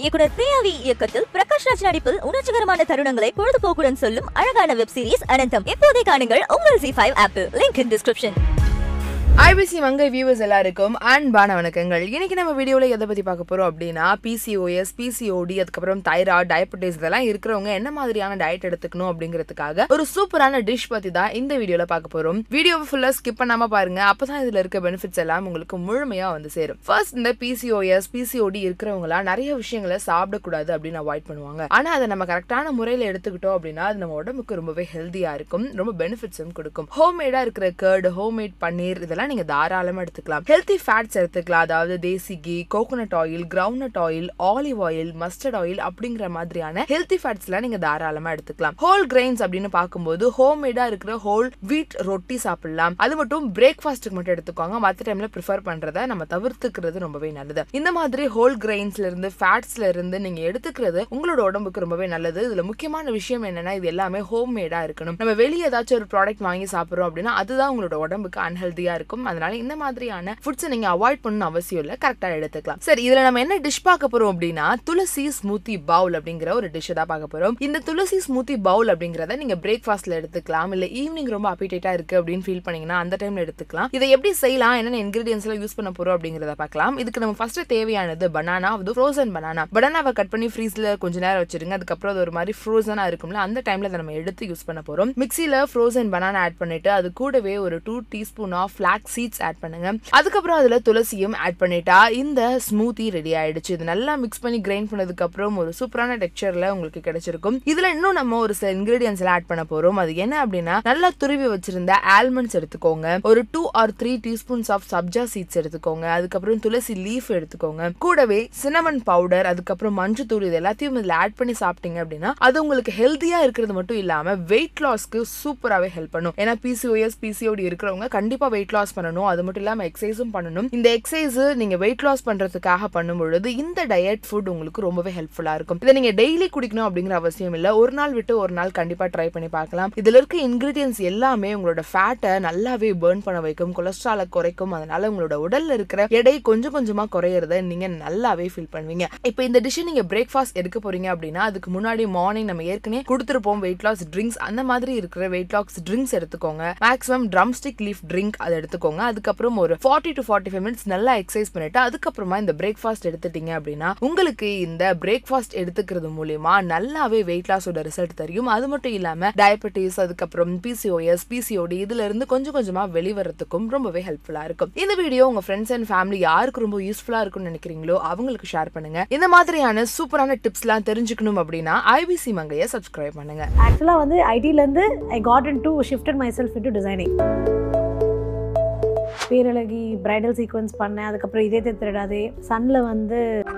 இயக்குனர் பிரியாவி இயக்கத்தில் பிரகாஷ் ராஜ் நடிப்பில் உணர்ச்சிகரமான தருணங்களை பொழுதுபோக்குடன் சொல்லும் அழகான வெப் சீரிஸ் அனந்தம் இப்போதே காணுங்கள் உங்கள் ஜி ஃபைவ் ஆப்பிள் link in description IBC Mangai viewers எல்லாருக்கும் அன்பான வணக்கங்கள் இன்னைக்கு நம்ம வீடியோவில் எதை பற்றி பார்க்க போகிறோம் அப்படின்னா பிசிஓஎஸ் பிசிஓடி அதுக்கப்புறம் தைராய்டு டயபெட்டிஸ் இதெல்லாம் இருக்கிறவங்க என்ன மாதிரியான டயட் எடுத்துக்கணும் அப்படிங்கிறதுக்காக ஒரு சூப்பரான டிஷ் பற்றி தான் இந்த வீடியோவில் பார்க்க போகிறோம் வீடியோவை ஃபுல்லாக ஸ்கிப் பண்ணாமல் பாருங்க அப்போ தான் இதில் இருக்க பெனிஃபிட்ஸ் எல்லாம் உங்களுக்கு முழுமையாக வந்து சேரும் ஃபர்ஸ்ட் இந்த பிசிஓஎஸ் பிசிஓடி இருக்கிறவங்களாம் நிறைய விஷயங்களை சாப்பிடக்கூடாது அப்படின்னு அவாய்ட் பண்ணுவாங்க ஆனால் அதை நம்ம கரெக்டான முறையில் எடுத்துக்கிட்டோம் அப்படின்னா அது நம்ம உடம்புக்கு ரொம்பவே ஹெல்த்தியாக இருக்கும் ரொம்ப பெனிஃபிட்ஸும் கொடுக்கும் ஹோம்மேடாக இருக்கிற கர்டு ஹோம்மேட் பன்னீர் இதெல்லாம் நீங்க தாராளமா எடுத்துக்கலாம் ஹெல்த்தி ஃபேட்ஸ் எடுத்துக்கலாம் அதாவது desi ghee coconut oil ground oil olive oil mustard oil அப்படிங்கிற மாதிரியான ஹெல்த்தி ஃபேட்ஸ்லாம் நீங்க தாராளமா எடுத்துக்கலாம் ஹோல் கிரெயின்ஸ் அப்படின்னு பார்க்கும்போது ஹோம்மேடா இருக்கிற ஹோல் வீட் ரொட்டி சாப்பிடலாம் அது மட்டும் பிரேக்ஃபாஸ்ட்டுக்கு மட்டும் எடுத்துக்கோங்க மற்ற டைம்ல ப்ரிஃபர் பண்றத நம்ம தவிர்த்துக்கிறது ரொம்பவே நல்லது இந்த மாதிரி ஹோல் கிரெயின்ஸ்ல இருந்து ஃபேட்ஸ்ல இருந்து நீங்க எடுத்துக்கிறது உங்களோட உடம்புக்கு ரொம்பவே நல்லது இதுல முக்கியமான விஷயம் என்னன்னா இது எல்லாமே ஹோம்மேடா இருக்கணும் நம்ம வெளியே ஏதாச்சும் ஒரு ப்ராடக்ட் வாங்கி சாப்பிடுறோம் அப்படின்னா அதுதான் உங்களோட உடம்புக்கு அன்ஹெல்தியா இருக்கும் அதனால இந்த மாதிரியான ஃபுட்ஸை நீங்க அவாய்ட் பண்ணணும் அவசியம் இல்லை கரெக்டா எடுத்துக்கலாம் சரி இதுல நம்ம என்ன டிஷ் பார்க்க போறோம் அப்படின்னா துளசி ஸ்மூத்தி பவுல் அப்படிங்கிற ஒரு டிஷ் தான் பார்க்க போறோம் இந்த துளசி ஸ்மூத்தி பவுல் அப்படிங்கறத நீங்க பிரேக்ஃபாஸ்ட்ல எடுத்துக்கலாம் இல்ல ஈவினிங் ரொம்ப அப்பிடேட்டா இருக்கு அப்படின்னு ஃபீல் பண்ணீங்கன்னா அந்த டைம்ல எடுத்துக்கலாம் இதை எப்படி செய்யலாம் என்னென்ன இன்கிரீடியன்ஸ் எல்லாம் யூஸ் பண்ண போறோம் அப்படிங்கறத பார்க்கலாம் இதுக்கு நம்ம ஃபர்ஸ்ட் தேவையானது பனானா அது ஃப்ரோசன் பனானா பனானாவை கட் பண்ணி ஃப்ரீஸ்ல கொஞ்ச நேரம் வச்சிருங்க அதுக்கப்புறம் அது ஒரு மாதிரி ஃப்ரோசனா இருக்கும்ல அந்த டைம்ல அதை நம்ம எடுத்து யூஸ் பண்ண போறோம் மிக்சியில ஃப்ரோசன் பனானா ஆட் பண்ணிட்டு அது கூடவே ஒரு two teaspoon of flax seeds add பண்ணுங்க அதுக்கப்புறம் அதுல துளசியும் ஆட் பண்ணிட்டா இந்த ஸ்மூத்தி ரெடி ஆயிடுச்சு இது நல்லா மிக்ஸ் பண்ணி கிரைண்ட் பண்ணதுக்கு அப்புறம் ஒரு சூப்பரான டெக்ஸ்சர்ல உங்களுக்கு கிடைச்சிருக்கும் இதுல இன்னும் நம்ம ஒரு சில இன்கிரீடியன்ஸ் எல்லாம் ஆட் பண்ண போறோம் அது என்ன அப்படின்னா நல்லா துருவி வச்சிருந்த ஆல்மண்ட்ஸ் எடுத்துக்கோங்க ஒரு two or three teaspoons of sabja seeds எடுத்துக்கோங்க அதுக்கப்புறம் துளசி லீஃப் எடுத்துக்கோங்க கூடவே சினமன் பவுடர் அதுக்கப்புறம் மஞ்சத்தூள் இது எல்லாத்தையும் இதுல ஆட் பண்ணி சாப்பிட்டீங்க அப்படின்னா அது உங்களுக்கு ஹெல்த்தியா இருக்கிறது மட்டும் இல்லாம வெயிட் லாஸ்க்கு சூப்பராகவே ஹெல்ப் பண்ணும் ஏன்னா பிசிஓஎஸ் பிசிஓடி இருக்கிறவங்க கண்டிப்பா வெயிட் லாஸ் பண்ணணும் அது மட்டும் இல்லாம எக்ஸசைஸும் பண்ணணும் இந்த எக்ஸசைஸ் நீங்க வெயிட் லாஸ் பண்றதுக்காக பண்ணும் பொழுது இந்த டயட் ஃபுட் உங்களுக்கு ரொம்பவே ஹெல்ப்ஃபுல்லா இருக்கும் இதை நீங்க டெய்லி குடிக்கணும் அப்படிங்கிற அவசியம் இல்ல ஒரு நாள் விட்டு ஒரு நாள் கண்டிப்பா ட்ரை பண்ணி பார்க்கலாம் இதுல இருக்க இன்கிரீடியன்ஸ் எல்லாமே உங்களோட ஃபேட்டை நல்லாவே பேர்ன் பண்ண வைக்கும் கொலஸ்ட்ராலை குறைக்கும் அதனால உங்களோட உடல்ல இருக்கிற எடை கொஞ்சம் கொஞ்சமா குறையறத நீங்க நல்லாவே ஃபீல் பண்ணுவீங்க இப்போ இந்த டிஷ் நீங்க பிரேக்ஃபாஸ்ட் எடுக்க போறீங்க அப்படின்னா அதுக்கு முன்னாடி மார்னிங் நம்ம ஏற்கனவே கொடுத்துருப்போம் வெயிட் லாஸ் ட்ரிங்க்ஸ் அந்த மாதிரி இருக்கிற வெயிட் லாஸ் ட்ரிங்க்ஸ் எடுத்துக்கோங்க maximum drumstick leaf drink அதை எடுத்துக்கோங்க அதுக்கப்புறம் ஒரு forty to forty five minutes நல்லா எக்ஸசைஸ் பண்ணிட்டு அதுக்கப்புறமா இந்த பிரேக்ஃபாஸ்ட் எடுத்துட்டீங்க அப்படின்னா உங்களுக்கு இந்த பிரேக்ஃபாஸ்ட் எடுத்துக்கிறது மூலியமா நல்லாவே வெயிட் லாஸோட ரிசல்ட் தெரியும் அது மட்டும் இல்லாம டயபெட்டிஸ் அதுக்கப்புறம் பிசிஓஎஸ் பிசிஓடி இதுல இருந்து கொஞ்சம் கொஞ்சமா வெளிவரத்துக்கும் ரொம்பவே ஹெல்ப்ஃபுல்லா இருக்கும் இந்த வீடியோ உங்க ஃப்ரெண்ட்ஸ் அண்ட் ஃபேமிலி யாருக்கு ரொம்ப யூஸ்ஃபுல்லா இருக்கும்னு நினைக்கிறீங்களோ அவங்களுக்கு ஷேர் பண்ணுங்க இந்த மாதிரியான சூப்பரான டிப்ஸ்லாம் தெரிஞ்சுக்கணும் அப்படின்னா ஐபிசி மங்கையை சப்ஸ்கிரைப் பண்ணுங்க ஆக்சுவலாக வந்து ஐடியிலேருந்து I got into shifted myself into designing பேரழகி பிரைடல் சீக்வன்ஸ் பண்ணேன் அதுக்கப்புறம் இதே திருடாதே சன்னில் வந்து